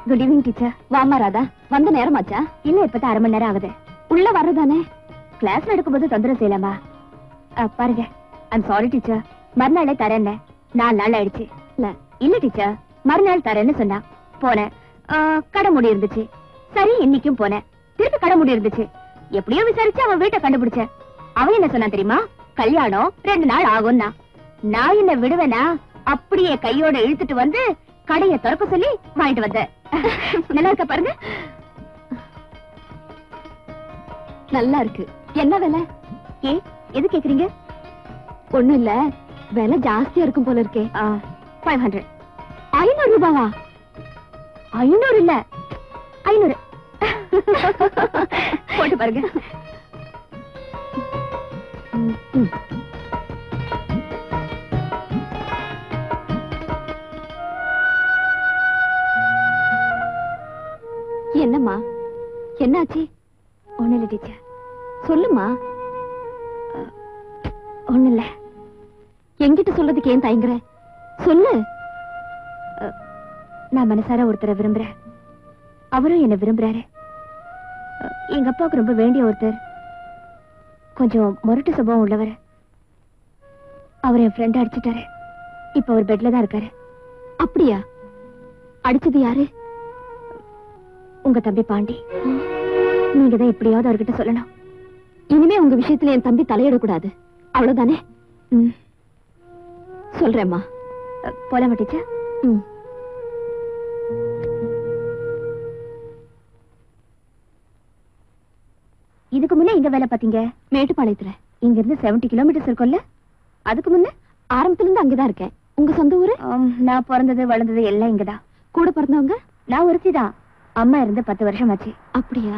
Good evening teacher வாமா ராதா வந்த நேரமாச்சா இல்ல இப்பதான் அரை மணி நேரம் ஆகுது உள்ள வர்றதானே கிளாஸ்ல எடுக்கும்போது தொந்தரவு செய்யலாமா அ, பாருங்க ஐம் சாரி டீச்சர் மறுநாளே தரேன்ன நாலு நாள் ஆயிடுச்சு இல்ல இல்ல டீச்சர் மறுநாள் தரேன்னு சொன்னா போனேன் ஆ, கடை மூடி இருந்துச்சு சரி இன்னைக்கும் போனேன் திருப்பி கடை மூடி இருந்துச்சு எப்படியோ விசாரிச்சு அவன் வீட்டை கண்டுபிடிச்சேன் அவன் என்ன சொன்னான் தெரியுமா கல்யாணம் ரெண்டு நாள் ஆகும்னா நான் என்ன விடுவேனா அப்படியே கையோட இழுத்துட்டு வந்து கடைய திறக்க சொல்லி வாங்கிட்டு வந்தேன் நல்லா இருக்க பாருங்க நல்லா இருக்கு என்ன விலை ஏ எது கேக்குறீங்க ஒண்ணும் இல்ல விலை ஜாஸ்தியா இருக்கும் போல இருக்கே ஃபைவ் ஹண்ட்ரட் ஐநூறு ரூபாவா ஐநூறு இல்ல ஐநூறு போட்டு பாருங்க ம், ம். என்னம்மா என்னாச்சு ஒண்ணு இல்ல டீச்சர் சொல்லுமா ஒண்ணு இல்ல என்கிட்ட சொல்றதுக்கு ஏன் தயங்குற சொல்லு அ, நான் மனசார ஒருத்தரை விரும்புறேன் அவரும் என்ன விரும்புறாரு அ, எங்க அப்பாவுக்கு ரொம்ப வேண்டிய ஒருத்தர் கொஞ்சம் முரட்டு சுபாவம் உள்ளவர் அவர் என் ஃப்ரெண்ட் அடிச்சிட்டாரு இப்ப அவர் பெட்ல தான் இருக்காரு அப்படியா அடிச்சது யாரு உங்க தம்பி பாண்டி நீங்க தான் எப்படியாவது அவர்கிட்ட சொல்லணும் இனிமே உங்க விஷயத்துல என் தம்பி தலையிடக்கூடாது அவ்வளவுதானே ம். சொல்றேம்மா அ, போலாமா டீச்சர் ம் இதுக்கு முன்ன எங்க வேலை பாத்தீங்க மேட்டுப்பாளையத்துல இங்க இருந்து 70 கிலோமீட்டர்ஸ் இருக்கும்ல அதுக்கு முன்ன ஆரம்பத்துல இருந்து அங்கதான் இருக்கேன் உங்க சொந்த ஊரு நான் பிறந்தது வளர்ந்தது எல்லாம் இங்கதான் கூட பிறந்தவங்க நான் ஒருத்தி தான் அம்மா இருந்து பத்து வருஷம் ஆச்சு அப்படியா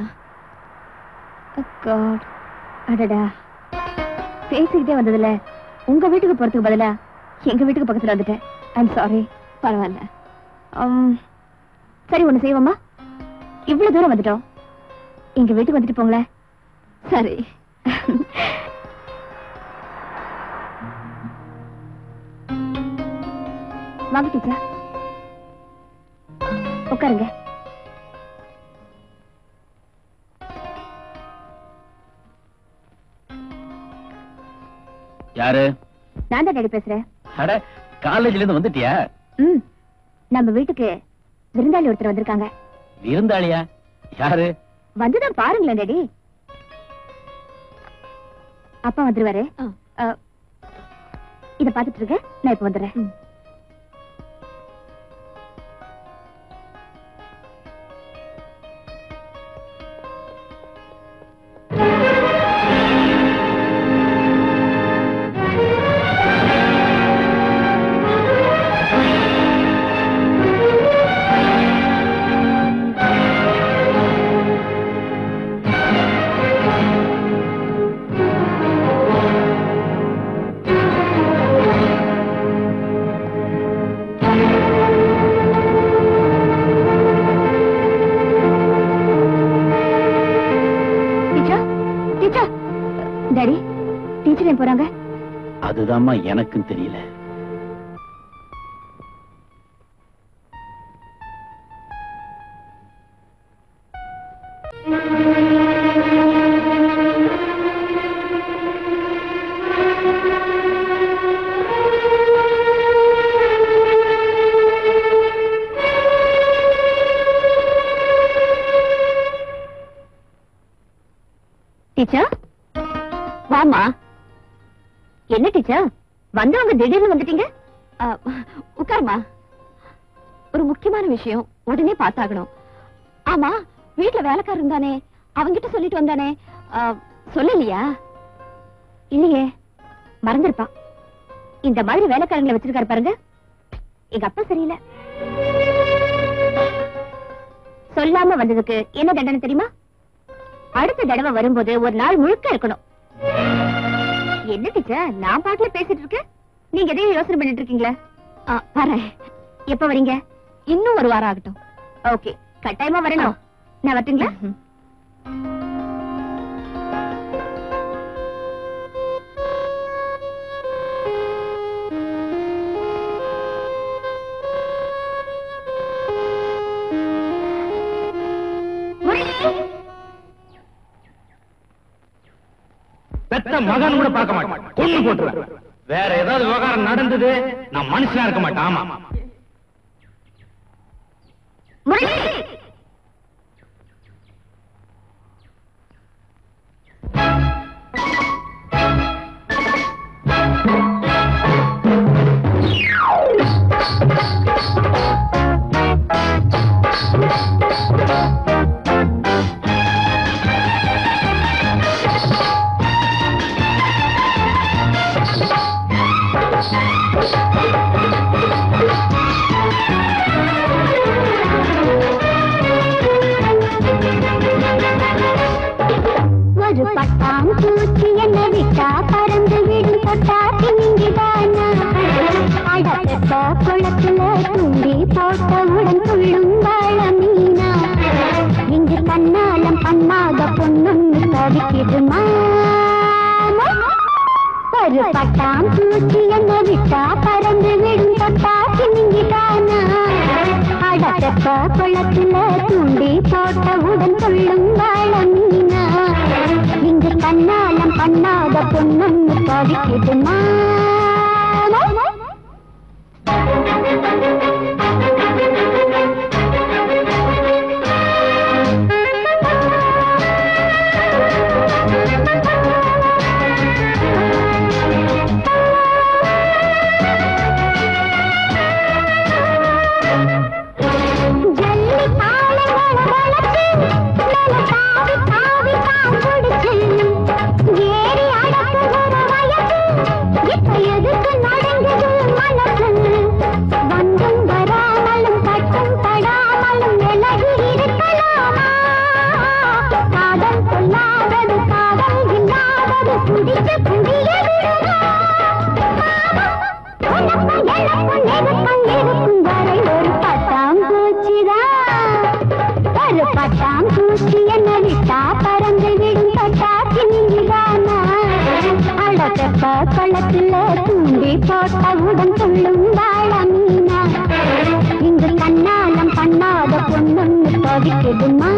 காட் அடடா பேசிக்கிட்டே வந்ததுல உங்க வீட்டுக்கு போறதுக்கு பதிலா எங்க வீட்டுக்கு பக்கத்துல வந்துட்டேன் ஐம் சாரி பரவாயில்ல உம், சரி ஒண்ணு செய்வோமா இவ்வளவு தூரம் வந்துட்டோம் எங்க வீட்டுக்கு வந்துட்டு போங்களேன் சரி வாங்க டீச்சர் உட்காருங்க யாரு நான் தான் டேடி பேசுறேன் அட காலேஜ்ல இருந்து வந்துட்டியா ம் நம்ம வீட்டுக்கு விருந்தாளி ஒருத்தர் வந்திருக்காங்க விருந்தாளியா யாரு வந்துதான் பாருங்களேன் டேடி அப்பா வந்துருவாரு அ, இத பாத்துட்டு இருக்க நான் இப்ப வந்துடுறேன் டீச்சர் டீச்சர் டாடி டீச்சர் ஏன் போறாங்க அதுதாம்மா எனக்கும் தெரியல டீச்சர் வாமா என்ன டீச்சர் வந்தவங்க திடீர்னு வந்துட்டீங்க உட்காருமா ஒரு முக்கியமான விஷயம் உடனே பார்த்தாகணும் ஆமா வீட்டுல வேலைக்காரர் இருந்தானே அவங்கிட்ட சொல்லிட்டு வந்தானே ஆ, சொல்லலையா இல்லையே மறந்துருப்பா இந்த மாதிரி வேலைக்காரங்களை வச்சிருக்காரு பாருங்க எங்க அப்பா சரியில்லை சொல்லாம வந்ததுக்கு என்ன தண்டனை தெரியுமா அடுத்த தடவை வரும்போது ஒரு நாள் முழுக்க இருக்கணும் என்ன டீச்சர் நான் பாட்டுல பேசிட்டு இருக்கேன் நீங்க எதையும் யோசனை பண்ணிட்டு இருக்கீங்களா வரேன் எப்ப வரீங்க இன்னும் ஒரு வாரம் ஆகட்டும் ஓகே கட்டாயமா வரணும் நான் வரட்டுங்களா மகன் கூட பார்க்க மாட்டேன் கொண்டு போட்டுருவேன் வேற ஏதாவது விவகாரம் நடந்தது நான் மனுஷனா இருக்க மாட்டேன் ஆமா முரளி ஒரு பட்டாம் பூச்சி என்ன விட்டா பறந்து விடும் தொட்டாத்தி நீங்கிதானா அடப்பெப்ப குளத்துல துண்டி போட்டவுடன் துள்ளும் வாழ மீனா இங்கு கண்ணாலம் பண்ணாத பொண்ணுன்னு தவிக்கிடுமா ஒரு பட்டாம் பூச்சி என்ன விட்டா பறந்து விடும் தொட்டாத்தி நீங்கிதானா அடப்பெப்ப குளத்துல துண்டி போட்டவுடன் துள்ளும் வாழ மீனா இங்கு கண்ணாலம் பண்ணாத பொண்ணு தவிக்குதுமா ஜல்லி தாளங்களை வளர்த்து, மேல தாவி தாவி தான் பிடிச்சு, ஏறி அடக்குகிற வயசு, இப்ப எதுக்கு நடுங்குது மனசு? வந்தும் வராமலும் தட்டும் படாமலும் விலகி இருக்கலாமா? காதல் சொல்லாதது காதல் இல்லாதது குடிச்சு குடிய விடுமா உனக்கும் எனக்கும் நெருக்கம் இருக்கும் வரை ஒரு பட்டாம்பூச்சிதான் ஒரு பட்டாம்பூச்சி என்ன விட்டா பறந்து விடும் தொட்டாச்சி நீங்கிதானா அழகப்ப குளத்துல தூண்டி போட்டவுடன் துள்ளும் வாழ மீனா இங்கு கண்ணாலம் பண்ணாத பொண்ணுன்னு தவிக்குதுமா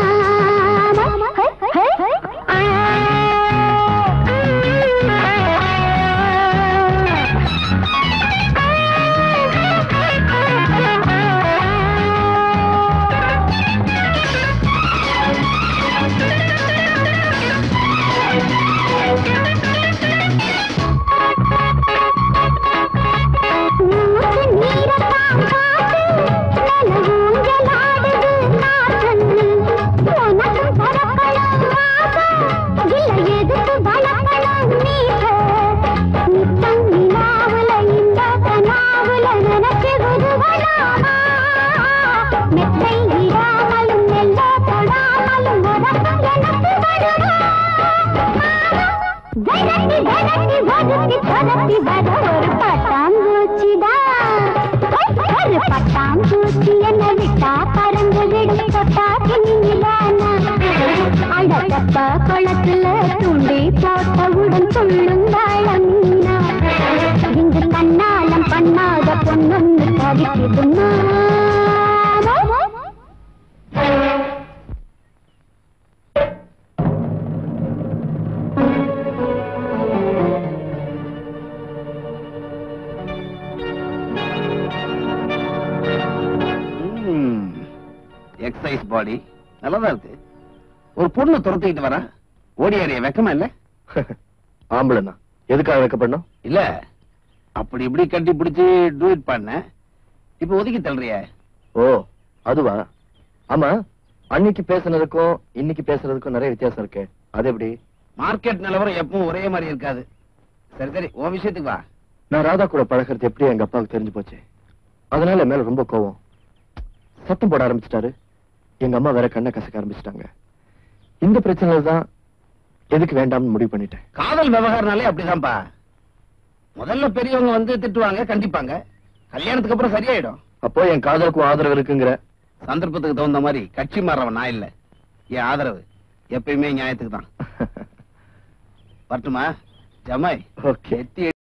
ஊத்து நீரத்தான் காத்து, நில ஊஞ்சலாடுது காற்று. உனக்கும் பறக்கலாம் ஆசை, இல்லை எதுக்கு வளர்க்கலாம் நீச. நித்தம் நிலாவுல இந்த கனாவுல நினைச்சு உருவலாமா? மெத்தை இடாமலும் மெல்ல தொடாமலும் உறக்கம் எனக்கு வருமா விரட்டி விரட்டி ஒதுக்கி சொதப்பி வர ஒரு பட்டாம்பூச்சிதான் ஒரு பட்டாம்பூச்சி என்ன விட்டா பறந்து விடும் தொட்டாக்கி நீங்களானா அழகப்ப குளத்துல துண்டி போட்டவுடன் துள்ளும் வாழ மீனா இங்கு கண்ணாலம் பண்ணாத பொண்ணொன்னு தவிக்குதுமா எக்ஸசைஸ் பாடி நல்லதா இருக்கு ஒரு பொண்ணு துரத்திக்கிட்டு வரா ஓடி அறிய வெக்கமா இல்ல ஆம்பளைனா எதுக்காக வைக்கப்படணும் இல்ல அப்படி இப்படி கட்டி பிடிச்சு டூ இட் பண்ண இப்ப ஒதுக்கி தள்ளுறிய ஓ அதுவா ஆமா அன்னைக்கு பேசுனதுக்கும் இன்னைக்கு பேசுறதுக்கும் நிறைய வித்தியாசம் இருக்கு அது எப்படி மார்க்கெட் நிலவரம் எப்பவும் ஒரே மாதிரி இருக்காது சரி சரி உன் விஷயத்துக்கு வா நான் ராதா கூட பழகிறது எப்படி எங்க அப்பாவுக்கு தெரிஞ்சு போச்சு அதனால என் மேல ரொம்ப கோவம் சத்தம் போட ஆரம்பிச்சிட்டாரு எங்க அம்மா வேற கண்ணை கசக்க ஆரம்பிச்சிட்டாங்க இந்த பிரச்சனையில தான் எதுக்கு வேண்டாம்னு முடிவு பண்ணிட்டேன் காதல் விவகாரம்னாலே அப்படிதான்ப்பா முதல்ல பெரியவங்க வந்து திட்டுவாங்க கண்டிப்பாங்க கல்யாணத்துக்கு அப்புறம் சரியாயிடும் அப்போ என் காதலுக்கும் ஆதரவு இருக்குங்கிற சந்தர்ப்பத்துக்கு தகுந்த மாதிரி கட்சி மாறவன் நான் இல்ல என் ஆதரவு எப்பயுமே நியாயத்துக்கு தான் வரட்டுமா ஜமாய் ஓகே எத்தி